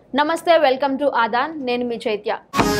నమస్తే welcome to ఆదాన్ నేను మీ చైత్య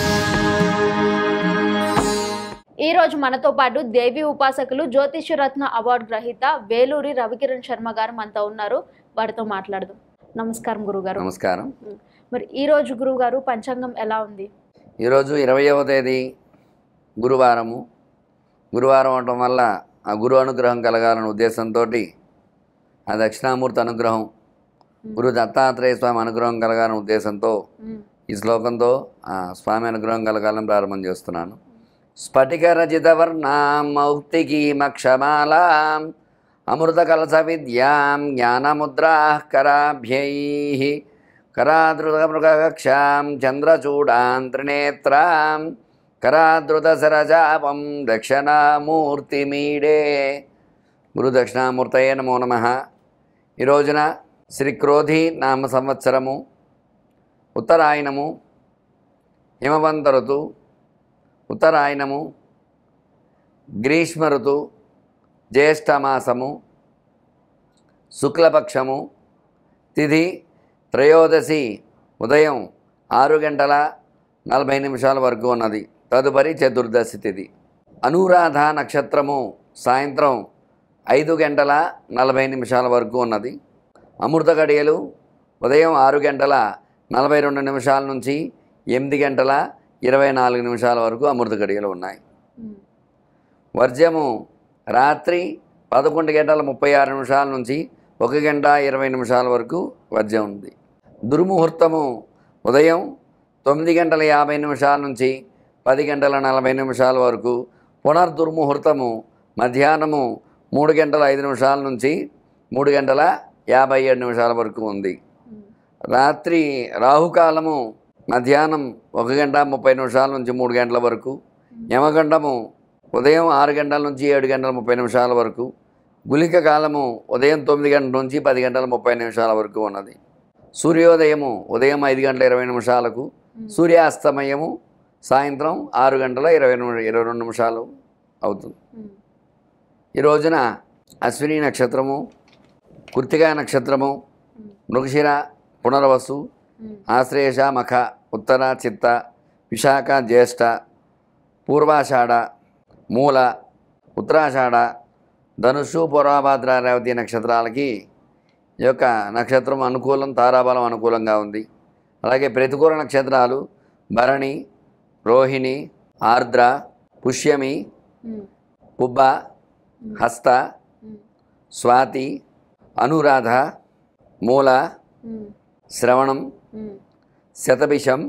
ఈ రోజు మనతో పాటు దేవి ఉపాసకులు జ్యోతిష్య రత్న అవార్డు గ్రహీత వేలూరి రవికిరణ్ శర్మ గారు మనతో ఉన్నారు వారితో మాట్లాడదాం నమస్కారం గురుగారు నమస్కారం మరి ఈ రోజు గురువు గారు పంచాంగం ఎలా ఉంది ఈరోజు ఇరవయవ తేదీ గురువారము గురువారం అవటం వల్ల ఆ గురు అనుగ్రహం కలగాలనే ఉద్దేశంతో ఆ దక్షిణామూర్తి అనుగ్రహం గురు దత్తాత్రేయ స్వామి అనుగ్రహం కలగాలనే ఉద్దేశంతో ఉమ్, ఈ శ్లోకంతో ఆ స్వామి అనుగ్రహం కలగాలని ప్రారంభం చేస్తున్నాను స్ఫటిక రచిత వర్ణాం మౌక్తికీమక్షమాలాం అమృత కలస విద్యాం జ్ఞానముద్రా కరాభ్యై కరాదృతమృగక్షాం చంద్రచూడాం త్రినేత్రాం కరాదృత సరజాపం దక్షిణామూర్తిమీడే గురు దక్షిణామూర్తయే నమో నమ ఈ రోజున శ్రీ క్రోధి నామ సంవత్సరము ఉత్తరాయణము హిమవంత ఋతు ఉత్తరాయణము గ్రీష్మ ఋతు జ్యేష్ఠమాసము శుక్లపక్షము తిథి త్రయోదశి ఉదయం ఆరు గంటల నలభై నిమిషాల వరకు ఉన్నది తదుపరి చతుర్దశి తిథి అనురాధ నక్షత్రము సాయంత్రం ఐదు గంటల నలభై నిమిషాల వరకు ఉన్నది అమృత గడియలు ఉదయం ఆరు గంటల నలభై రెండు నిమిషాల నుంచి ఎనిమిది గంటల ఇరవై నాలుగు నిమిషాల వరకు అమృత గడియలు ఉన్నాయి ఉమ్, వర్జము రాత్రి పదకొండు గంటల ముప్పై ఆరు నిమిషాల నుంచి ఒక గంట ఇరవై నిమిషాల వరకు వర్జం ఉంది దుర్ముహూర్తము ఉదయం తొమ్మిది గంటల యాభై నిమిషాల నుంచి పది గంటల నలభై నిమిషాల వరకు పునర్దుర్ముహూర్తము మధ్యాహ్నము మూడు గంటల ఐదు నిమిషాల నుంచి మూడు గంటల యాభై ఏడు నిమిషాల వరకు ఉంది ఉమ్, రాత్రి రాహుకాలము మధ్యాహ్నం ఒక గంట ముప్పై నిమిషాల నుంచి మూడు గంటల వరకు యమగండము ఉదయం ఆరు గంటల నుంచి ఏడు గంటల ముప్పై నిమిషాల వరకు గులిక కాలము ఉదయం తొమ్మిది గంటల నుంచి పది గంటల ముప్పై నిమిషాల వరకు ఉన్నది సూర్యోదయము ఉదయం ఐదు గంటల ఇరవై నిమిషాలకు సూర్యాస్తమయము సాయంత్రం ఆరు గంటల ఇరవై నిమి- ఇరవై రెండు నిమిషాలు అవుతుంది ఉమ్, ఈ రోజున అశ్విని నక్షత్రము కృతికా నక్షత్రము మృగశిర పునర్వసు ఉమ్, ఆశ్లేష మఖ ఉత్తర చిత్త విశాఖ జ్యేష్ఠ పూర్వాషాఢ మూల ఉత్తరాషాఢ ధనుస్సు పూర్వభాద్ర రేవతి నక్షత్రాలకి ఈ యొక్క నక్షత్రం అనుకూలం తారాబలం అనుకూలంగా ఉంది అలాగే ప్రతికూల నక్షత్రాలు భరణి రోహిణి ఆర్ద్ర పుష్యమి ఉమ్, పుబ్బ హస్త ఉమ్, స్వాతి అనురాధ మూల ఉమ్, శ్రవణం ఉమ్, శతభిషం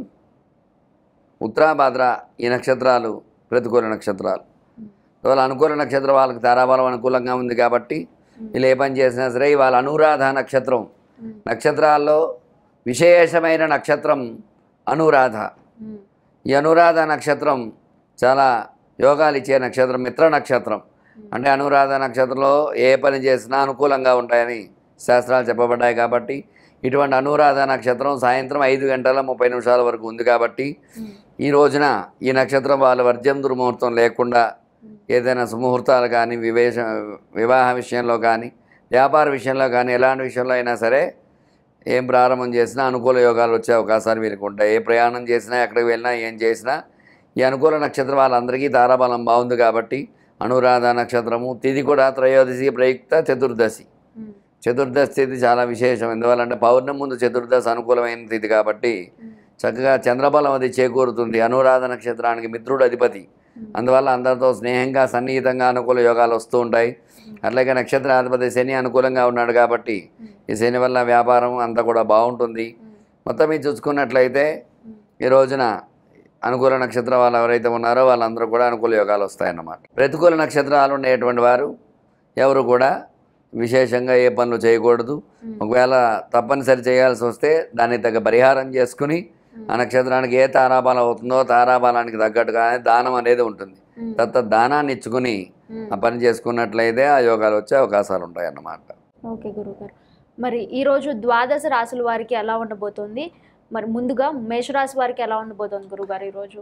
ఉత్తరాభాద్ర ఈ నక్షత్రాలు ప్రతికూల నక్షత్రాలు వాళ్ళ అనుకూల నక్షత్రం వాళ్ళకి తారాబలం అనుకూలంగా ఉంది కాబట్టి వీళ్ళు ఏ పని చేసినా సరే వాళ్ళ అనురాధ నక్షత్రం ఉమ్, నక్షత్రాల్లో విశేషమైన నక్షత్రం అనురాధ ఉమ్, ఈ అనురాధ నక్షత్రం చాలా యోగాలు ఇచ్చే నక్షత్రం మిత్ర నక్షత్రం అంటే అనురాధ నక్షత్రంలో ఏ పని చేసినా అనుకూలంగా ఉంటాయని శాస్త్రాలు చెప్పబడ్డాయి కాబట్టి ఇటువంటి అనురాధ నక్షత్రం సాయంత్రం ఐదు గంటల ముప్పై నిమిషాల వరకు ఉంది కాబట్టి ఉమ్, ఈ రోజున ఈ నక్షత్రం వాళ్ళ వర్జం దుర్ముహూర్తం లేకుండా ఏదైనా సుముహూర్తాలు కానీ వివేశ వివాహ విషయంలో కానీ వ్యాపార విషయంలో కానీ ఎలాంటి విషయంలో అయినా సరే ఏం ప్రారంభం చేసినా అనుకూల యోగాలు వచ్చే అవకాశాలు వీరికి ఉంటాయి ఏ ప్రయాణం చేసినా ఎక్కడికి వెళ్ళినా ఏం చేసినా ఈ అనుకూల నక్షత్రం వాళ్ళందరికీ తారాబలం బాగుంది కాబట్టి అనురాధ నక్షత్రము తిథి కూడా త్రయోదశి ప్రయుక్త చతుర్దశి ఉమ్, చతుర్దశి తిథి చాలా విశేషం ఎందువల్లంటే పౌర్ణమి ముందు చతుర్దశి అనుకూలమైన తిథి కాబట్టి ఉమ్, చక్కగా చంద్రబలం అది చేకూరుతుంది అనురాధ నక్షత్రానికి మిత్రుడు అధిపతి అందువల్ల అందరితో స్నేహంగా సన్నిహితంగా అనుకూల యోగాలు వస్తూ ఉంటాయి అట్లాగే నక్షత్రాధిపతి శని అనుకూలంగా ఉన్నాడు కాబట్టి ఈ శని వల్ల వ్యాపారం అంతా కూడా బాగుంటుంది మొత్తం మీరు చూసుకున్నట్లయితే ఈ రోజున అనుకూల నక్షత్రం వాళ్ళు ఎవరైతే ఉన్నారో వాళ్ళందరూ కూడా అనుకూల యోగాలు వస్తాయన్నమాట ప్రతికూల నక్షత్రాలు ఉండేటువంటి వారు ఎవరు కూడా విశేషంగా ఏ పనులు చేయకూడదు ఒకవేళ తప్పనిసరి చేయాల్సి వస్తే దానికి తగ్గ పరిహారం చేసుకుని ఆ నక్షత్రానికి ఏ తారాబలం అవుతుందో తారాబలానికి తగ్గట్టుగా దానం అనేది ఉంటుంది ఉమ్, తత్త దానాన్ని ఇచ్చుకుని ఉమ్. ఆ పని చేసుకున్నట్లయితే ఆ యోగాలు వచ్చే అవకాశాలు ఉంటాయి అన్నమాట ఓకే గురుగారు మరి ఈరోజు ద్వాదశ రాశుల వారికి ఎలా ఉండబోతుంది మరి ముందుగా మేషరాశి వారికి ఎలా ఉండబోతుంది గురుగారు ఈరోజు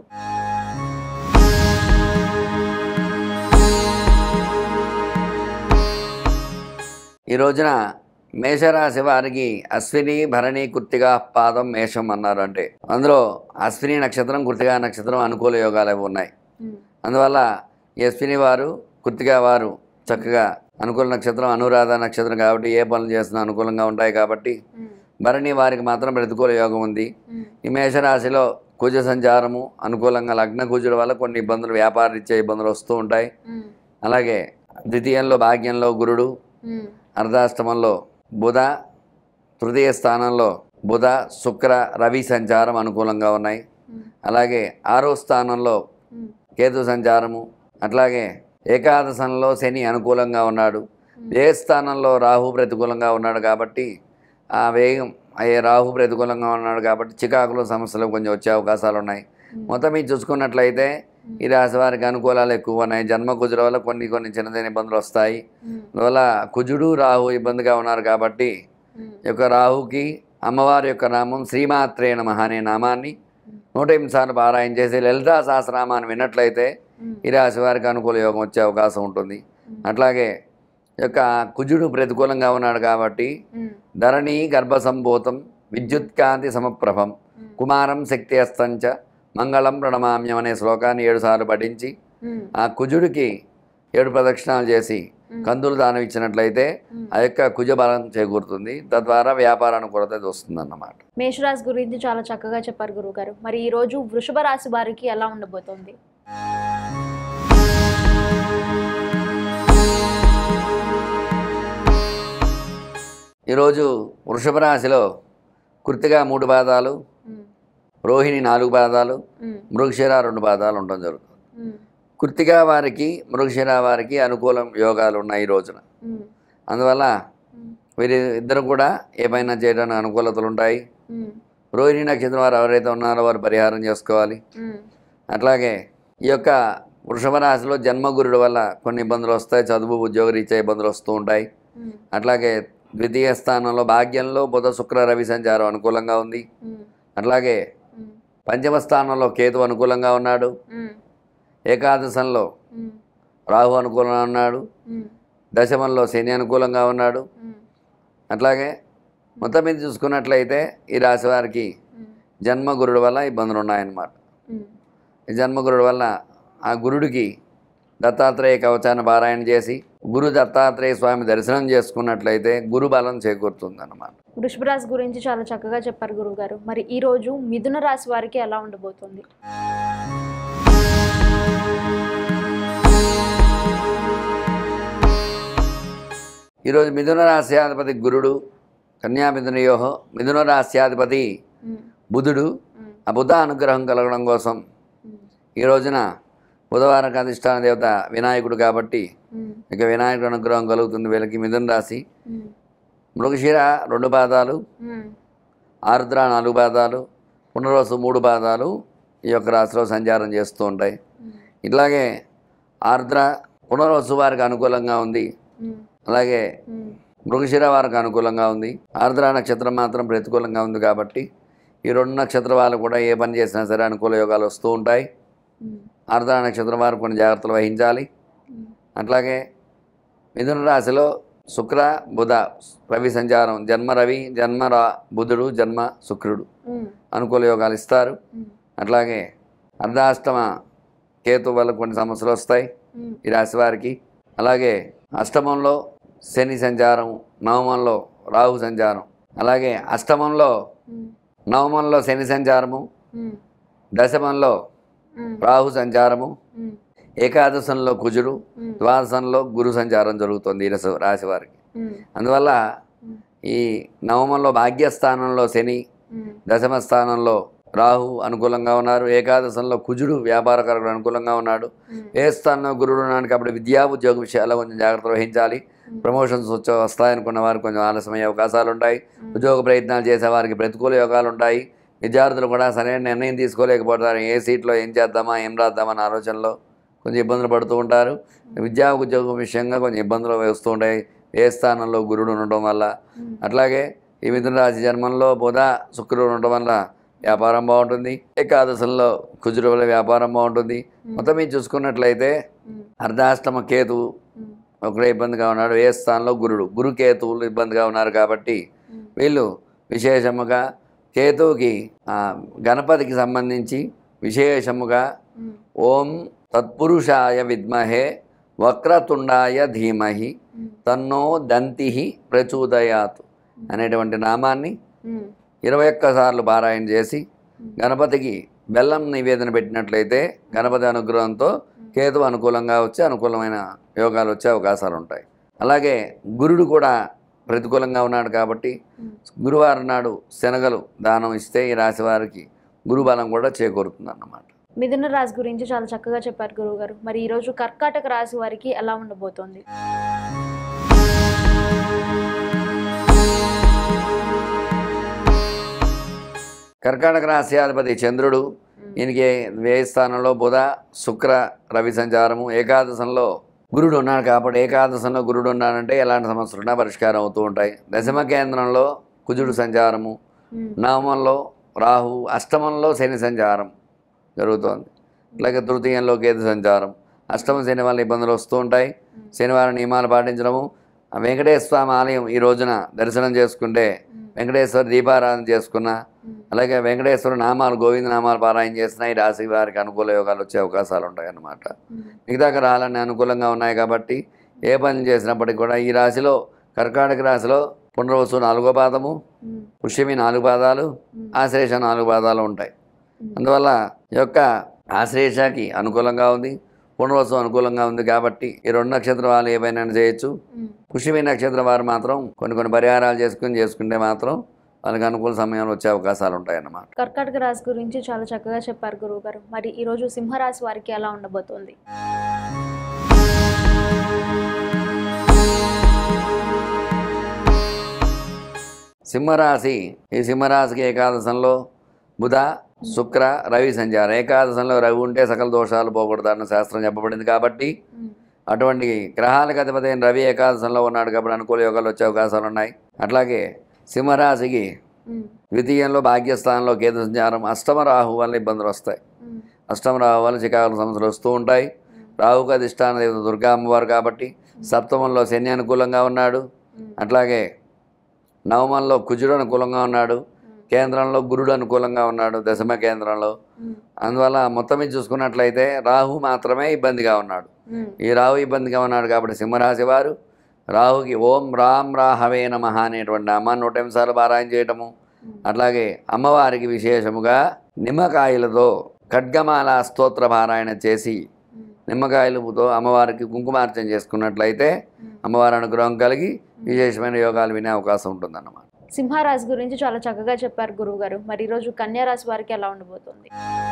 ఈ రోజున మేషరాశి వారికి అశ్విని భరణి కృత్తిగా పాదం మేషం అన్నారు అంటే అందులో అశ్విని నక్షత్రం కృతిగా నక్షత్రం అనుకూల యోగాలు అవి ఉన్నాయి ఉమ్, అందువల్ల ఈ అశ్విని వారు కృతిగా వారు చక్కగా అనుకూల నక్షత్రం అనురాధ నక్షత్రం కాబట్టి ఏ పనులు చేసినా అనుకూలంగా ఉంటాయి కాబట్టి ఉమ్, భరణి వారికి మాత్రం ప్రతికూల యోగం ఉంది ఉమ్, ఈ మేషరాశిలో కుజ సంచారము అనుకూలంగా లగ్న కుజుల వల్ల కొన్ని ఇబ్బందులు వ్యాపారీత్యా ఇబ్బందులు వస్తూ ఉంటాయి ఉమ్, అలాగే ద్వితీయంలో భాగ్యంలో గురుడు ఉమ్, అర్ధాష్టమంలో బుధ తృతీయ స్థానంలో బుధ శుక్ర రవి సంచారం అనుకూలంగా ఉన్నాయి ఉమ్, అలాగే ఆరో స్థానంలో ఉమ్, కేతు సంచారము అట్లాగే ఏకాదశంలో శని అనుకూలంగా ఉన్నాడు ఏ స్థానంలో రాహు ప్రతికూలంగా ఉన్నాడు కాబట్టి ఆ వేగం అయ్యే రాహు ప్రతికూలంగా ఉన్నాడు కాబట్టి చికాకులు సమస్యలు కొంచెం వచ్చే అవకాశాలు ఉన్నాయి మొత్తం మీరు చూసుకున్నట్లయితే ఈ రాశి వారికి అనుకూలాలు ఎక్కువ ఉన్నాయి జన్మ కుజుల వల్ల కొన్ని కొన్ని చిన్న చిన్న ఇబ్బందులు వస్తాయి ఉమ్, అందువల్ల కుజుడు రాహు ఇబ్బందిగా ఉన్నారు కాబట్టి ఉమ్, ఈ యొక్క రాహుకి అమ్మవారి యొక్క నామం శ్రీమాత్రే నమః అనే నామాన్ని నూట ఎనిమిది సార్లు పారాయణ చేసి లలితా సహస్రనామాన్ని విన్నట్లయితే ఉమ్, ఈ రాశి వారికి అనుకూల యోగం వచ్చే అవకాశం ఉంటుంది అట్లాగే ఈ యొక్క కుజుడు ప్రతికూలంగా ఉన్నాడు కాబట్టి ఉమ్, ధరణి గర్భసంభూతం విద్యుత్కాంతి సమప్రభం ఉమ్, కుమారం శక్తి అస్తంచ మంగళం ప్రణమామ్యం అనే శ్లోకాన్ని ఏడుసార్లు పఠించి ఉమ్, ఆ కుజుడికి ఏడు ప్రదక్షిణాలు చేసి ఉమ్, కందులు దానం ఇచ్చినట్లయితే ఉమ్. ఆ యొక్క కుజ బలం చేకూరుతుంది తద్వారా వ్యాపార అనుకూలత వస్తుంది అన్నమాట మేషరాశి గురించి చాలా చక్కగా చెప్పారు గురువుగారు మరి ఈ రోజు వృషభ రాశి వారికి ఎలా ఉండబోతోంది ఈరోజు వృషభ రాశిలో కృతిగా మూడు పాదాలు ఉమ్, రోహిణి నాలుగు పాదాలు ఉమ్, మృగశిర రెండు పాదాలు ఉండడం జరుగుతుంది ఉమ్, కృతిగా వారికి మృగశిర వారికి అనుకూలం యోగాలు ఉన్నాయి ఈ రోజున ఉమ్, అందువల్ల ఉమ్, వీరి ఇద్దరు కూడా ఏమైనా చేయడానికి అనుకూలతలు ఉంటాయి ఉమ్, రోహిణి నక్షత్రం వారు ఎవరైతే ఉన్నారో వారు పరిహారం చేసుకోవాలి ఉమ్, అట్లాగే ఈ యొక్క వృషభ రాశిలో జన్మగురుడు వల్ల కొన్ని ఇబ్బందులు వస్తాయి చదువు ఉద్యోగ రీత్యా ఇబ్బందులు వస్తూ ఉంటాయి ఉమ్, అట్లాగే ద్వితీయ స్థానంలో భాగ్యంలో బుధ శుక్ర రవి సంచారం అనుకూలంగా ఉంది ఉమ్, అట్లాగే ఉమ్, పంచమ స్థానంలో కేతు అనుకూలంగా ఉన్నాడు ఉమ్, ఏకాదశంలో ఉమ్, రాహు అనుకూలంగా ఉన్నాడు ఉమ్, దశమంలో శని అనుకూలంగా ఉన్నాడు ఉమ్, అట్లాగే మొత్తం మీద చూసుకున్నట్లయితే ఈ రాశి వారికి ఉమ్, జన్మగురుడు వల్ల ఇబ్బందులు ఉన్నాయన్నమాట ఉమ్, ఈ జన్మగురుడు వల్ల ఆ గురుడికి దత్తాత్రేయ కవచాన్ని పారాయణ చేసి గురు దత్తాత్రేయ స్వామి దర్శనం చేసుకున్నట్లయితే గురు బలం చేకూరుతుంది అన్నమాట వృషభ రాశి గురించి చాలా చక్కగా చెప్పారు గురువుగారు మరి ఈ రోజు మిథున రాశి వారికి ఎలా ఉండబోతోంది ఈరోజు మిథున రాశ్యాధిపతి గురుడు కన్యా మిథునయోహో మిథున రాశ్యాధిపతి ఉమ్, బుధుడు ఉమ్, ఆ బుధ అనుగ్రహం కలగడం కోసం ఉమ్, ఈ రోజున బుధవారం అధిష్టాన దేవత వినాయకుడు కాబట్టి ఉమ్, ఇక వినాయకుడు అనుగ్రహం కలుగుతుంది వీళ్ళకి మిథున రాశి ఉమ్, మృగశిర రెండు పాదాలు ఉమ్, ఆరుద్ర నాలుగు పాదాలు పునరోసు మూడు పాదాలు ఈ యొక్క రాశిలో సంచారం చేస్తూ ఉంటాయి ఉమ్, ఇట్లాగే ఆర్ద్ర పునరోసు వారికి అనుకూలంగా ఉంది ఉమ్, అలాగే ఉమ్, మృగశిర వారికి అనుకూలంగా ఉంది ఆర్ద్ర నక్షత్రం మాత్రం ప్రతికూలంగా ఉంది కాబట్టి ఈ రెండు నక్షత్ర వాళ్ళు కూడా ఏ పని చేసినా సరే అనుకూల యోగాలు వస్తూ ఉంటాయి ఉమ్, ఆర్ద్ర నక్షత్రం వారు కొన్ని జాగ్రత్తలు వహించాలి ఉమ్, అట్లాగే మిథున రాశిలో శుక్ర బుధ రవి సంచారం జన్మ రవి జన్మ రా బుధుడు జన్మ శుక్రుడు ఉమ్, అనుకూల యోగాలు ఇస్తారు ఉమ్, అట్లాగే అర్ధాష్టమ కేతు వల్ల కొన్ని సమస్యలు వస్తాయి ఉమ్, ఈ రాశి వారికి అలాగే అష్టమంలో శని సంచారం నవమంలో రాహు సంచారం అలాగే అష్టమంలో ఉమ్, నవమంలో శని సంచారము ఉమ్, దశమంలో ఉమ్, రాహు సంచారము ఉమ్, ఏకాదశంలో కుజుడు ఉమ్, ద్వాదశంలో గురు సంచారం జరుగుతుంది ఈ రస- రాశి వారికి ఉమ్, అందువల్ల ఉమ్, ఈ నవమంలో భాగ్యస్థానంలో శని ఉమ్, దశమ స్థానంలో రాహు అనుకూలంగా ఉన్నారు ఏకాదశంలో కుజుడు వ్యాపారకారుడు అనుకూలంగా ఉన్నాడు ఉమ్, ఏ స్థానంలో గురుడు ఉన్నాడు కాబట్టి విద్యా ఉద్యోగ విషయాల్లో కొంచెం జాగ్రత్త వహించాలి ప్రమోషన్స్ వచ్చే వస్తాయనుకున్న వారికి కొంచెం ఆలస్యమయ్యే అవకాశాలు ఉంటాయి ఉద్యోగ ప్రయత్నాలు చేసే వారికి ప్రతికూల యోగాలు ఉంటాయి విద్యార్థులు కూడా సరైన నిర్ణయం తీసుకోలేకపోతారు ఏ సీట్లో ఏం చేద్దామా ఏం రాద్దామా అన్న ఆలోచనలో కొంచెం ఇబ్బందులు పడుతూ ఉంటారు విద్యా ఉద్యోగం విషయంగా కొంచెం ఇబ్బందులు వస్తూ ఉంటాయి ఏ స్థానంలో గురుడు ఉండటం వల్ల ఉమ్, అట్లాగే ఈ మిథున రాశి జన్మంలో బుధ శుక్రుడు ఉండటం వల్ల వ్యాపారం బాగుంటుంది ఏకాదశంలో కుజుడు వల్ల వ్యాపారం బాగుంటుంది మొత్తం మీరు చూసుకున్నట్లయితే ఉమ్, అర్ధాష్టమ కేతు ఉమ్, ఒకడే ఇబ్బందిగా ఉన్నాడు ఏ స్థానంలో గురుడు గురుకేతువులు ఇబ్బందిగా ఉన్నారు కాబట్టి ఉమ్, వీళ్ళు విశేషముగా కేతువుకి ఆ, గణపతికి సంబంధించి విశేషముగా ఉమ్, ఓం తత్పురుషాయ విద్మహే వక్రతుండాయ ధీమహి ఉమ్, తన్నో దంతి ప్రచోదయాత్ అనేటువంటి నామాన్ని ఉమ్, ఇరవై ఒక్కసార్లు పారాయణ చేసి గణపతికి బెల్లం నివేదన పెట్టినట్లయితే గణపతి అనుగ్రహంతో కేతు అనుకూలంగా వచ్చి అనుకూలమైన యోగాలు వచ్చే అవకాశాలు ఉంటాయి అలాగే గురుడు కూడా ప్రతికూలంగా ఉన్నాడు కాబట్టి ఉమ్. గురువారం నాడు శనగలు దానం ఇస్తే ఈ రాశి వారికి గురుబలం కూడా చేకూరుతుంది అన్నమాట మిథున రాశి గురించి చాలా చక్కగా చెప్పారు గురువు గారు మరి ఈ రోజు కర్కాటక రాశి వారికి ఎలా ఉండబోతోంది కర్కాటక రాశ్యాధిపతి చంద్రుడు ఈయనకి వ్యయ స్థానంలో బుధ శుక్ర రవి సంచారము ఏకాదశంలో గురుడు ఉన్నాడు కాబట్టి ఏకాదశంలో గురుడు ఉన్నాడంటే ఎలాంటి సమస్యలు ఉన్నా పరిష్కారం అవుతూ ఉంటాయి దశమ కేంద్రంలో కుజుడు సంచారము ఉమ్, నవమంలో రాహు అష్టమంలో శని సంచారం జరుగుతోంది అలాగే తృతీయంలో కేతు సంచారం అష్టమ శని వల్ల ఇబ్బందులు వస్తూ ఉంటాయి శనివారం నియమాలు పాటించడము ఆ వెంకటేశ్వర స్వామి ఆలయం ఈ రోజున దర్శనం చేసుకుంటే వెంకటేశ్వర దీపారాధన చేసుకున్న ఉమ్, అలాగే వెంకటేశ్వర నామాలు గోవింద నామాలు పారాయణ చేసినా ఈ రాశి వారికి అనుకూల యోగాలు వచ్చే అవకాశాలు ఉంటాయి అన్నమాట ఉమ్, మిగతా గ్రహాలన్నీ అనుకూలంగా ఉన్నాయి కాబట్టి ఏ పని చేసినప్పటికీ కూడా ఈ రాశిలో కర్కాటక రాశిలో పునర్వసు నాలుగో పాదము ఉమ్, పుష్యమి నాలుగు పాదాలు ఉమ్, ఆశ్లేష నాలుగు పాదాలు ఉంటాయి ఉమ్. అందువల్ల ఈ యొక్క ఆశ్లేషకి అనుకూలంగా ఉంది పునర్వసు అనుకూలంగా ఉంది కాబట్టి ఈ రెండు నక్షత్రం వాళ్ళు ఏవైనా చేయొచ్చు ఉమ్, పుష్యమి నక్షత్రం వారు మాత్రం కొన్ని కొన్ని పరిహారాలు చేసుకుని చేసుకుంటే మాత్రం వాళ్ళకి అనుకూల సమయంలో వచ్చే అవకాశాలు ఉంటాయి అన్నమాట కర్కాటక రాశి గురించి చాలా చక్కగా చెప్పారు గురువు గారు మరి ఈ రోజు సింహరాశి వారికి ఎలా ఉండబోతోంది సింహరాశి ఈ సింహరాశికి ఏకాదశంలో బుధ శుక్ర రవి సంచారం ఏకాదశంలో రవి ఉంటే సకల దోషాలు పోకూడదన్న శాస్త్రం చెప్పబడింది కాబట్టి ఉమ్, అటువంటి గ్రహాలకు అధిపతి అయిన రవి ఏకాదశంలో ఉన్నాడు కాబట్టి అనుకూల యోగాలు వచ్చే అవకాశాలు ఉన్నాయి అట్లాగే సింహరాశికి ఉమ్, ద్వితీయంలో భాగ్యస్థానంలో కేతు సంచారం అష్టమ రాహు వల్ల ఇబ్బందులు వస్తాయి ఉమ్, అష్టమ రాహు వల్ల చికాకుల సమస్యలు వస్తూ ఉంటాయి రాహుకు అధిష్టాన దేవత దుర్గా అమ్మవారు కాబట్టి సప్తమంలో శని అనుకూలంగా ఉన్నాడు ఉమ్, అట్లాగే నవమంలో కుజుడు అనుకూలంగా ఉన్నాడు ఉమ్, కేంద్రంలో గురుడు అనుకూలంగా ఉన్నాడు దశమ కేంద్రంలో ఉమ్, అందువల్ల మొత్తం మీద చూసుకున్నట్లయితే రాహు మాత్రమే ఇబ్బందిగా ఉన్నాడు ఉమ్, ఈ రాహు ఇబ్బందిగా ఉన్నాడు కాబట్టి సింహరాశి వారు రాహుకి ఓం రామ్ రాహవే నమ అనేటువంటి నామాన్ని నూట ఎనిమిది పారాయణ చేయటము ఉమ్, అట్లాగే అమ్మవారికి విశేషముగా నిమ్మకాయలతో ఖడ్గమాల స్తోత్ర పారాయణ చేసి ఉమ్, నిమ్మకాయలతో అమ్మవారికి కుంకుమార్చన చేసుకున్నట్లయితే ఉమ్. అమ్మవారి అనుగ్రహం కలిగి విశేషమైన యోగాలు వినే అవకాశం ఉంటుందన్నమాట సింహరాశి గురించి చాలా చక్కగా చెప్పారు గురువు గారు మరి ఈ రోజు కన్యా రాశి వారికి ఎలా ఉండబోతోంది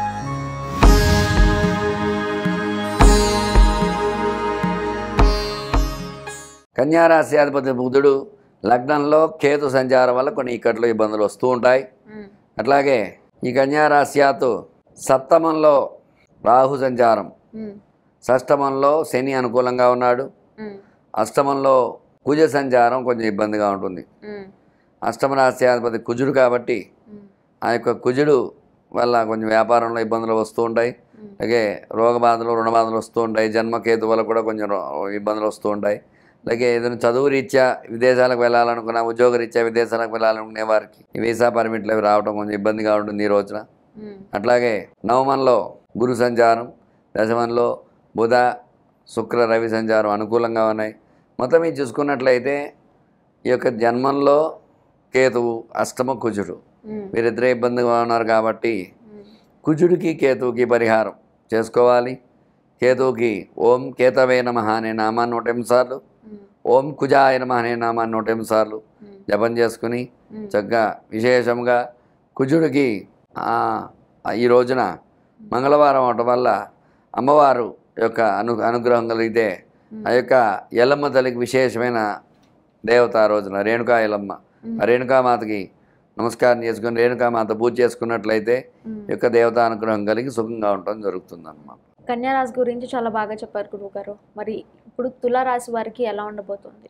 కన్యారాశి అధిపతి బుధుడు లగ్నంలో కేతు సంచారం వల్ల కొన్ని ఇక్కట్లో ఇబ్బందులు వస్తూ ఉంటాయి ఉమ్, అట్లాగే ఈ కన్యారాశ్యాతు సప్తమంలో రాహు సంచారం ఉమ్, షష్టమంలో శని అనుకూలంగా ఉన్నాడు ఉమ్, అష్టమంలో కుజ సంచారం కొంచెం ఇబ్బందిగా ఉంటుంది ఉమ్, అష్టమ రాశ్యాధిపతి కుజుడు కాబట్టి ఉమ్, ఆ యొక్క కుజుడు వల్ల కొంచెం వ్యాపారంలో ఇబ్బందులు వస్తూ ఉంటాయి ఉమ్, అలాగే రోగ బాధలు రుణ బాధలు వస్తూ ఉంటాయి జన్మకేతు వల్ల కూడా కొంచెం రో- ఇబ్బందులు వస్తూ ఉంటాయి అలాగే ఏదైనా చదువు రీత్యా విదేశాలకు వెళ్ళాలనుకున్నా ఉద్యోగ రీత్యా విదేశాలకు వెళ్ళాలనుకునే వారికి ఈ వీసా పర్మిట్లు అవి రావడం కొంచెం ఇబ్బందిగా ఉంటుంది ఈ రోజున ఉమ్, అట్లాగే నవమంలో గురు సంచారం దశమంలో బుధ శుక్ర రవి సంచారం అనుకూలంగా ఉన్నాయి మొత్తం ఇది చూసుకున్నట్లయితే ఈ యొక్క జన్మంలో కేతువు అష్టమ కుజుడు ఉమ్, వీరిద్దరే ఇబ్బందిగా ఉన్నారు కాబట్టి ఉమ్, కుజుడికి కేతువుకి పరిహారం చేసుకోవాలి కేతువుకి ఓం కేతవే నమ అనే నామాన్ని నూట ఎనిమిది సార్లు ఉమ్, ఓం కుజాయ నమ అనే నామాన్ని నూట ఎనిమిది సార్లు ఉమ్, జపం చేసుకుని ఉమ్, చక్కగా విశేషంగా కుజుడికి ఆ, ఈ రోజున మంగళవారం అవటం వల్ల అమ్మవారు యొక్క అను అనుగ్రహం కలిగితే ఆ యొక్క ఎల్లమ్మ తల్లికి విశేషమైన దేవత ఆ రోజున రేణుకా ఎల్లమ్మ ఉమ్, ఆ రేణుకామాతకి నమస్కారం చేసుకుని రేణుకామాత పూజ చేసుకున్నట్లయితే ఉమ్. ఈ యొక్క దేవతా అనుగ్రహం కలిగి సుఖంగా ఉండటం జరుగుతుంది అన్నమాట కన్యా రాశి గురించి చాలా బాగా చెప్పారు గురువు గారు మరి ఇప్పుడు తులా రాశి వారికి ఎలా ఉండబోతుంది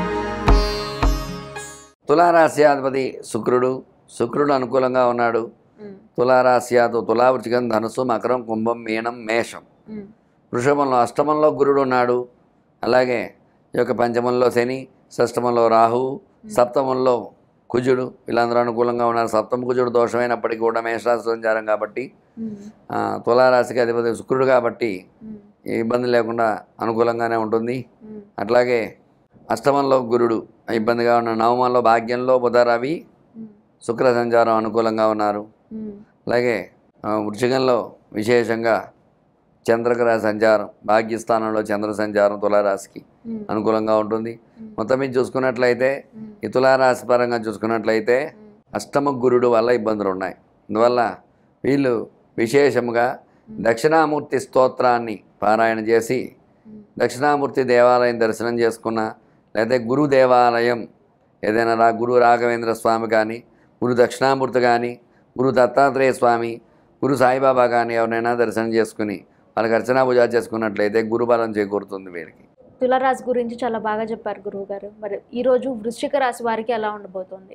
తులారాశి అధిపతి శుక్రుడు శుక్రుడు అనుకూలంగా ఉన్నాడు ఉమ్, తులారాశ్యాతో తులా వృచికం ధనుసు మకరం కుంభం మీనం మేషం ఉమ్, వృషభంలో అష్టమంలో గురుడు ఉన్నాడు అలాగే ఈ యొక్క పంచమంలో శని షష్టమంలో రాహువు సప్తమంలో కుజుడు వీళ్ళందరూ అనుకూలంగా ఉన్నారు సప్తమ కుజుడు దోషమైనప్పటికీ కూడా మేషరాశి సంచారం కాబట్టి ఉమ్, ఆ, తులారాశికి అధిపతి శుక్రుడు కాబట్టి ఉమ్, ఏ ఇబ్బంది లేకుండా అనుకూలంగానే ఉంటుంది ఉమ్, అట్లాగే అష్టమంలో గురుడు ఇబ్బందిగా ఉన్న నవమంలో భాగ్యంలో బుధ రవి ఉమ్, శుక్ర సంచారం అనుకూలంగా ఉన్నారు ఉమ్, అలాగే ఆ, వృశ్చికంలో విశేషంగా చంద్రగ్రహ సంచారం భాగ్యస్థానంలో చంద్ర సంచారం తులారాశికి ఉమ్, అనుకూలంగా ఉంటుంది ఉమ్, మొత్తం మీద చూసుకున్నట్లయితే ఉమ్, ఈ తులారాశి పరంగా చూసుకున్నట్లయితే ఉమ్, అష్టమ గురుడు వల్ల ఇబ్బందులు ఉన్నాయి అందువల్ల వీళ్ళు విశేషముగా దక్షిణామూర్తి స్తోత్రాన్ని పారాయణ చేసి ఉమ్, దక్షిణామూర్తి దేవాలయం దర్శనం చేసుకున్న లేదా గురు దేవాలయం ఏదైనా రా గురు రాఘవేంద్ర స్వామి కానీ గురు దక్షిణామూర్తి కానీ గురు దత్తాత్రేయ స్వామి గురు సాయిబాబా కానీ ఎవరైనా దర్శనం చేసుకుని వాళ్ళకి అర్చనా పూజ చేసుకున్నట్లయితే గురుబలం చేకూరుతుంది వీరికి తులారాశి గురించి చాలా బాగా చెప్పారు గురువు గారు మరి ఈ రోజు వృశ్చిక రాశి వారికి ఎలా ఉండబోతోంది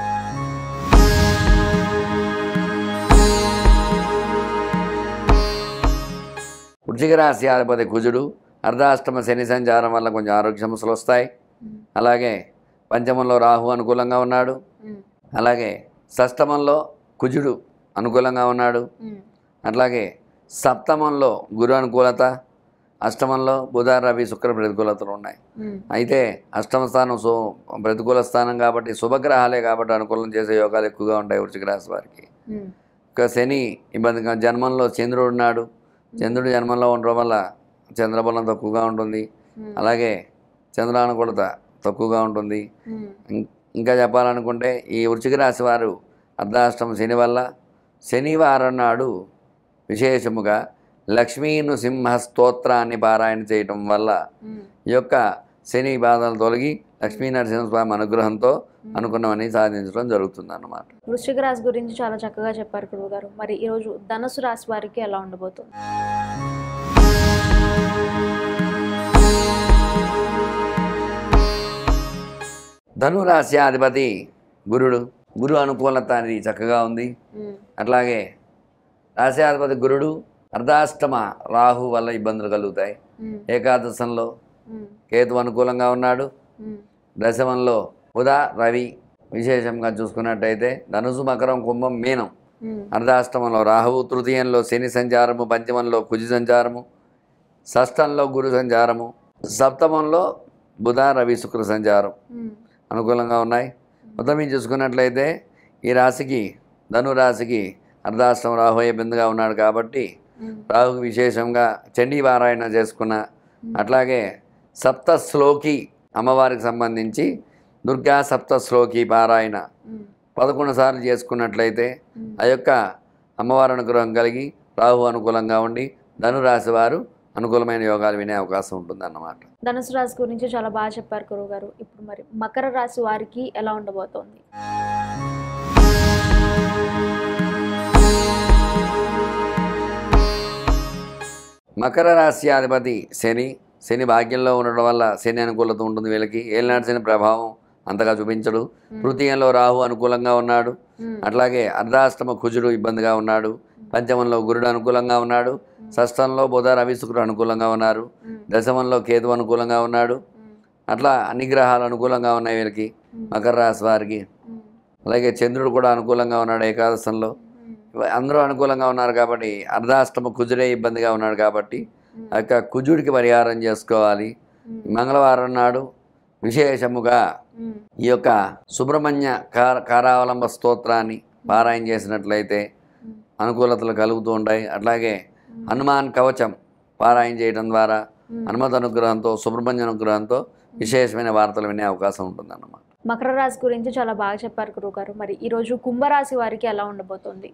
వృశ్చిక రాశి అధిపతి కుజుడు అర్ధాష్టమ శని సంచారం వల్ల కొంచెం ఆరోగ్య సమస్యలు వస్తాయి ఉమ్, అలాగే పంచమంలో రాహు అనుకూలంగా ఉన్నాడు ఉమ్, అలాగే షష్టమంలో కుజుడు అనుకూలంగా ఉన్నాడు ఉమ్, అట్లాగే సప్తమంలో గురు అనుకూలత అష్టమంలో బుధ రవి శుక్ర ప్రతికూలతలు ఉన్నాయి ఉమ్, అయితే అష్టమ స్థానం సో ప్రతికూల స్థానం కాబట్టి శుభగ్రహాలే కాబట్టి అనుకూలం చేసే యోగాలు ఎక్కువగా ఉంటాయి వృశ్చిక రాశి వారికి ఉమ్, ఇక శని ఇబ్బందిగా జన్మంలో చంద్రుడు ఉన్నాడు చంద్రుడు జన్మంలో ఉండడం వల్ల చంద్రబలం తక్కువగా ఉంటుంది ఉమ్, అలాగే చంద్రానుకూలత తక్కువగా ఉంటుంది ఉమ్, ఇం- ఇంకా చెప్పాలనుకుంటే ఈ వృశ్చిక రాశి వారు అర్ధాష్టమ శని వల్ల శనివారం నాడు విశేషముగా లక్ష్మీ నృసింహ స్తోత్రాన్ని పారాయణ చేయటం వల్ల ఉమ్, ఈ యొక్క శని బాధలు తొలగి లక్ష్మీ నరసింహస్వామి అనుగ్రహంతో అనుకున్నవన్నీ సాధించడం జరుగుతుంది అన్నమాట వృశ్చిక రాశి గురించి చాలా చక్కగా చెప్పారు గురువు గారు మరి ఈ రోజు ధనుసు రాశి వారికి ఎలా ఉండబోతుంది ధనురాశి అధిపతి గురుడు గురు అనుకూలత అనేది చక్కగా ఉంది ఉమ్, అట్లాగే రాశ్యాధిపతి గురుడు అర్ధాష్టమ రాహు వల్ల ఇబ్బందులు కలుగుతాయి ఉమ్, ఏకాదశంలో ఉమ్, కేతు అనుకూలంగా ఉన్నాడు ఉమ్, దశమంలో బుధ రవి విశేషంగా చూసుకున్నట్టయితే ధనుసు మకరం కుంభం మీనం ఉమ్, అర్ధాష్టమంలో రాహువు తృతీయంలో శని సంచారము పంచమంలో కుజి సంచారము షష్టంలో గురు సంచారము సప్తమంలో బుధ రవి శుక్ర సంచారం ఉమ్, అనుకూలంగా ఉన్నాయి మొత్తం మీద చూసుకున్నట్లయితే ఈ రాశికి ధను రాశికి అర్ధాష్టమ రాహు ఇబ్బందిగా ఉన్నాడు కాబట్టి ఉమ్, రాహుకి విశేషంగా చండీ పారాయణ చేసుకున్న అట్లాగే సప్త శ్లోకి అమ్మవారికి సంబంధించి దుర్గా సప్త శ్లోకి పారాయణ ఉమ్, పదకొండు సార్లు చేసుకున్నట్లయితే ఉమ్. ఆ యొక్క అమ్మవారి అనుగ్రహం కలిగి రాహు అనుకూలంగా ఉండి ధనురాశి వారు అనుకూలమైన యోగాలు వినే అవకాశం ఉంటుందన్నమాట ధనుసు రాశి గురించి చాలా బాగా చెప్పారు గురువు గారు ఇప్పుడు మరి మకర రాశి వారికి ఎలా ఉండబోతోంది మకర రాశి అధిపతి శని శని భాగ్యంలో ఉండడం వల్ల శని అనుకూలత ఉంటుంది వీళ్ళకి ఏలినాటి శని ప్రభావం అంతగా చూపించడు తృతీయంలో రాహు అనుకూలంగా ఉన్నాడు ఉమ్, అట్లాగే అర్ధాష్టమ కుజుడు ఇబ్బందిగా ఉన్నాడు పంచమంలో గురుడు అనుకూలంగా ఉన్నాడు షష్టంలో బుధ రవి శుక్రుడు అనుకూలంగా ఉన్నారు ఉమ్, దశమంలో కేతు అనుకూలంగా ఉన్నాడు ఉమ్, అట్లా అన్ని గ్రహాలు అనుకూలంగా ఉన్నాయి వీళ్ళకి ఉమ్, మకర రాశి వారికి ఉమ్, అలాగే చంద్రుడు కూడా అనుకూలంగా ఉన్నాడు ఏకాదశంలో ఉమ్, ఇవ- అందరూ అనుకూలంగా ఉన్నారు కాబట్టి అర్ధాష్టమ కుజుడే ఇబ్బందిగా ఉన్నాడు కాబట్టి ఉమ్, ఆ యొక్క కుజుడికి పరిహారం చేసుకోవాలి ఉమ్, మంగళవారం నాడు విశేషముగా ఉమ్, ఈ యొక్క సుబ్రహ్మణ్య కార కారావలంబ స్తోత్రాన్ని పారాయణ చేసినట్లయితే ఉమ్, అనుకూలతలు కలుగుతూ ఉంటాయి అట్లాగే హనుమాన్ కవచం పారాయణ చేయడం ద్వారా ఉమ్. హనుమత్ అనుగ్రహంతో సుబ్రహ్మణ్య అనుగ్రహంతో విశేషమైన వార్తలు వినే అవకాశం ఉంటుందన్నమాట మకర రాశి గురించి చాలా బాగా చెప్పారు గురువు గారు మరి ఈ రోజు కుంభరాశి వారికి ఎలా ఉండబోతోంది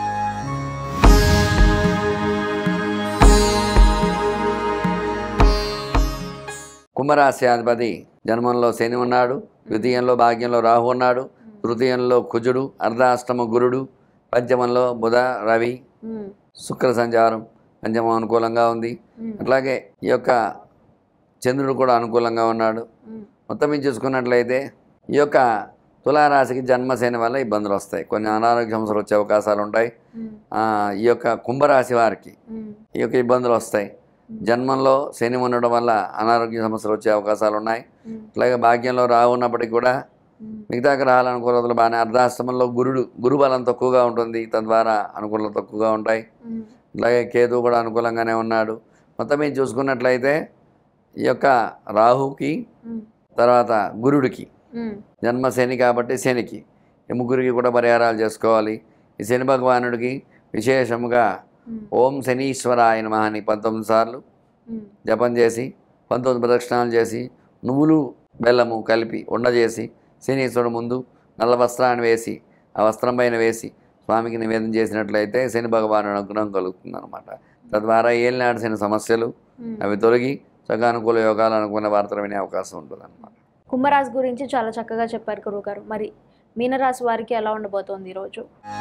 కుంభరాశి అధిపతి జన్మంలో శని ఉన్నాడు ద్వితీయంలో భాగ్యంలో రాహు ఉన్నాడు తృతీయంలో కుజుడు అర్ధాష్టమ గురుడు పంచమంలో బుధ రవి ఉమ్, శుక్ర సంచారం పంచమం అనుకూలంగా ఉంది ఉమ్, అట్లాగే ఈ యొక్క చంద్రుడు కూడా అనుకూలంగా ఉన్నాడు ఉమ్, మొత్తం మీద చూసుకున్నట్లయితే ఈ యొక్క తులారాశికి జన్మశని వల్ల ఇబ్బందులు వస్తాయి కొన్ని అనారోగ్య సమస్యలు వచ్చే అవకాశాలు ఉంటాయి ఉమ్, ఆ, ఈ యొక్క కుంభరాశి వారికి ఉమ్, ఈ యొక్క ఇబ్బందులు వస్తాయి జన్మంలో శని ఉండడం వల్ల అనారోగ్య సమస్యలు వచ్చే అవకాశాలు ఉన్నాయి ఉమ్, అలాగే భాగ్యంలో రావు ఉన్నప్పటికీ కూడా ఉమ్, మిగతా గ్రహాల అనుకూలతలు బాగానే అర్ధాష్టమంలో గురుడు గురుబలం తక్కువగా ఉంటుంది తద్వారా అనుకూలత తక్కువగా ఉంటాయి ఉమ్, అలాగే కేతు కూడా అనుకూలంగానే ఉన్నాడు మొత్తం మీద చూసుకున్నట్లయితే ఈ యొక్క రాహుకి ఉమ్, తర్వాత గురుడికి ఉమ్, జన్మ శని కాబట్టి శనికి ఈ ముగ్గురికి కూడా పరిహారాలు చేసుకోవాలి ఈ శని భగవానుడికి విశేషముగా ఉమ్, ఓం శనీశ్వరాయ నమః అని పంతొమ్మిది సార్లు ఉమ్, జపం చేసి పంతొమ్మిది ప్రదక్షిణాలు చేసి నువ్వులు బెల్లము కలిపి ఉండ చేసి శనీశ్వరుడు ముందు నల్ల వస్త్రాన్ని వేసి ఆ వస్త్రం పైన వేసి స్వామికి నివేదన చేసినట్లయితే శని భగవాను అనుగ్రహం కలుగుతుంది అనమాట తద్వారా ఏలినాడు శని సమస్యలు ఉమ్. అవి తొలగి సగానుకూల యోగాలు అనుకున్న వార్తలు వినే అవకాశం ఉంటుంది అనమాట కుంభరాశి గురించి చాలా చక్కగా చెప్పారు గురువు గారు మరి మీనరాశి వారికి ఎలా ఉండబోతోంది ఈరోజు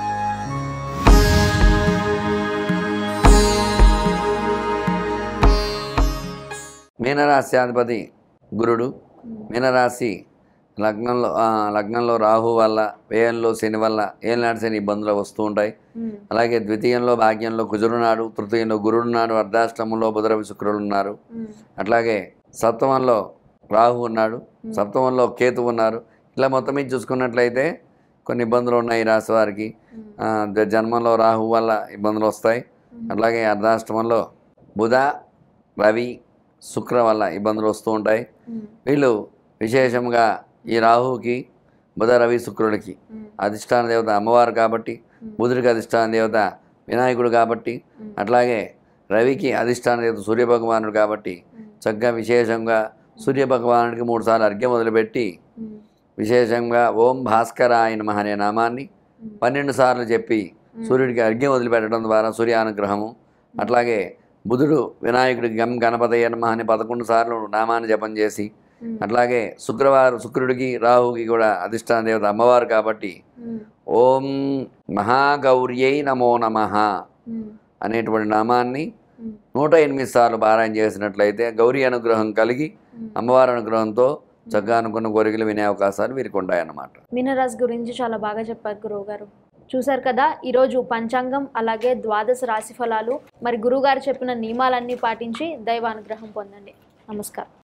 మీనరాశ్యాధిపతి గురుడు మీనరాశి లగ్నంలో ఆ, లగ్నంలో రాహు వల్ల వ్యయంలో శని వల్ల ఏలినాడు శని ఇబ్బందులు వస్తూ ఉంటాయి ఉమ్, అలాగే ద్వితీయంలో భాగ్యంలో కుజుడున్నాడు తృతీయంలో గురుడున్నాడు అర్ధాష్టమంలో బుధరవి శుక్రుడు ఉన్నారు ఉమ్, అట్లాగే సప్తమంలో రాహు ఉన్నాడు సప్తమంలో కేతు ఉన్నారు ఇలా మొత్తం మీద చూసుకున్నట్లయితే కొన్ని ఇబ్బందులు ఉన్నాయి ఈ రాశి వారికి ఉమ్, ఆ, ద- జన్మంలో రాహు వల్ల ఇబ్బందులు వస్తాయి అట్లాగే అర్ధాష్టమంలో బుధ రవి శుక్ర వల్ల ఇబ్బందులు వస్తూ ఉంటాయి ఉమ్, వీళ్ళు విశేషంగా ఈ రాహుకి బుధ రవి శుక్రుడికి ఉమ్, అధిష్టాన దేవత అమ్మవారు కాబట్టి బుధుడికి అధిష్టాన దేవత వినాయకుడు కాబట్టి ఉమ్, అట్లాగే రవికి అధిష్టాన దేవత సూర్యభగవానుడు కాబట్టి ఉమ్, చక్కగా విశేషంగా సూర్యభగవానుడికి మూడుసార్లు అర్ఘ్యం మొదలుపెట్టి ఉమ్, విశేషంగా ఓం భాస్కరాయ నమః అనే నామాన్ని ఉమ్, పన్నెండు సార్లు చెప్పి సూర్యుడికి అర్ఘ్యం వదిలిపెట్టడం ద్వారా సూర్యానుగ్రహము అట్లాగే బుధుడు వినాయకుడికి గం గణపతయ్య నమః అని పదకొండు సార్లు నామాన్ని జపం చేసి ఉమ్, అట్లాగే శుక్రవారం శుక్రుడికి రాహుకి కూడా అధిష్టాన దేవత అమ్మవారు కాబట్టి ఉమ్, ఓం మహాగౌర్యై నమో నమః ఉమ్, అనేటువంటి నామాన్ని ఉమ్, నూట ఎనిమిది సార్లు పారాయణ చేసినట్లయితే గౌరీ అనుగ్రహం కలిగి ఉమ్. అమ్మవారి అనుగ్రహంతో చక్కగా అనుకున్న కోరికలు వినే అవకాశాలు వీరికి ఉంటాయన్నమాట మీనరాశి గురించి చాలా బాగా చెప్పారు గురువు గారు చూశారు కదా ఈరోజు పంచాంగం అలాగే ద్వాదశ రాశి ఫలాలు మరి గురువుగారు చెప్పిన నియమాలన్నీ పాటించి దైవానుగ్రహం పొందండి నమస్కారం